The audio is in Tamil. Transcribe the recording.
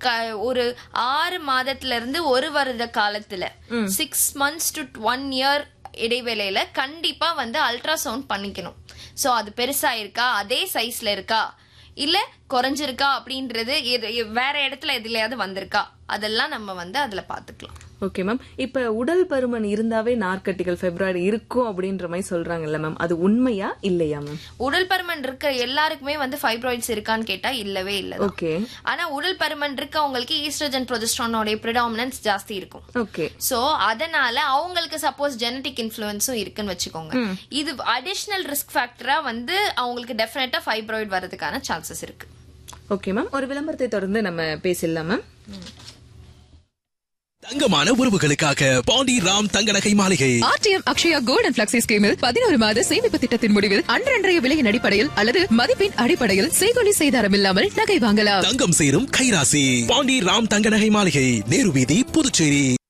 க- ஒரு ஆறு மாதத்துல இருந்து ஒரு வருட காலத்துல six months to one year இடைவேளையில கண்டிப்பா வந்து அல்ட்ராசவுண்ட் பண்ணிக்கணும் சோ அது பெருசா இருக்கா அதே சைஸ்ல இருக்கா இல்ல குறைஞ்சிருக்கா அப்படின்றது எது- எ- வேற இடத்துல எதுலயாவது வந்திருக்கா அதெல்லாம் நம்ம வந்து அதுல பாத்துக்கலாம் ஓகே மேம் இப்ப உடல் பருமன் இருந்தாவே நார்க்கட்டிகள் பிப்ராய்டு இருக்கும் அப்படின்ற மாதிரி சொல்றாங்கல்ல மேம் அது உண்மையா இல்லையா மேம் உடல் பருமன் இருக்க எல்லாருக்குமே வந்து ஃபைப்ராய்ட்ஸ் இருக்கான்னு கேட்டா இல்லவே இல்ல ஓகே ஆனா உடல் பருமன் இருக்கவங்களுக்கு ஈஸ்ட்ரஜன் ப்ரொஜெஸ்ட்ரானோட ப்ரிடாமினன்ஸ் ஜாஸ்தி இருக்கும் ஓகே சோ அதனால அவங்களுக்கு சப்போஸ் ஜெனடிக் இன்ஃப்ளூயன்ஸும் இருக்குன்னு வச்சுக்கோங்க இது அடிஷனல் ரிஸ்க் ஃபேக்டரா வந்து அவங்களுக்கு டெஃபினட்டா ஃபைப்ராய்டு வரதுக்கான சான்சஸ் இருக்கு ஓகே மேம் ஒரு விளம்பரத்தை தொடர்ந்து நம்ம பேசிடலாம் மேம் தங்கமான உறவுகளுக்காக பாண்டி ராம் தங்க நகை மாளிகை RTM Akshaya gold and flexi ஸ்கீமில் பதினோரு மாத சேமிப்பு திட்டத்தின் முடிவில் அன்றன்றைய விலையின் அடிப்படையில் அல்லது மதிப்பின் அடிப்படையில் செய்கொலி செய்தாரம் இல்லாமல் நகை வாங்கலாம் தங்கம் சேரும் கைராசி பாண்டி ராம் தங்க நகை மாளிகை நேரு வீதி புதுச்சேரி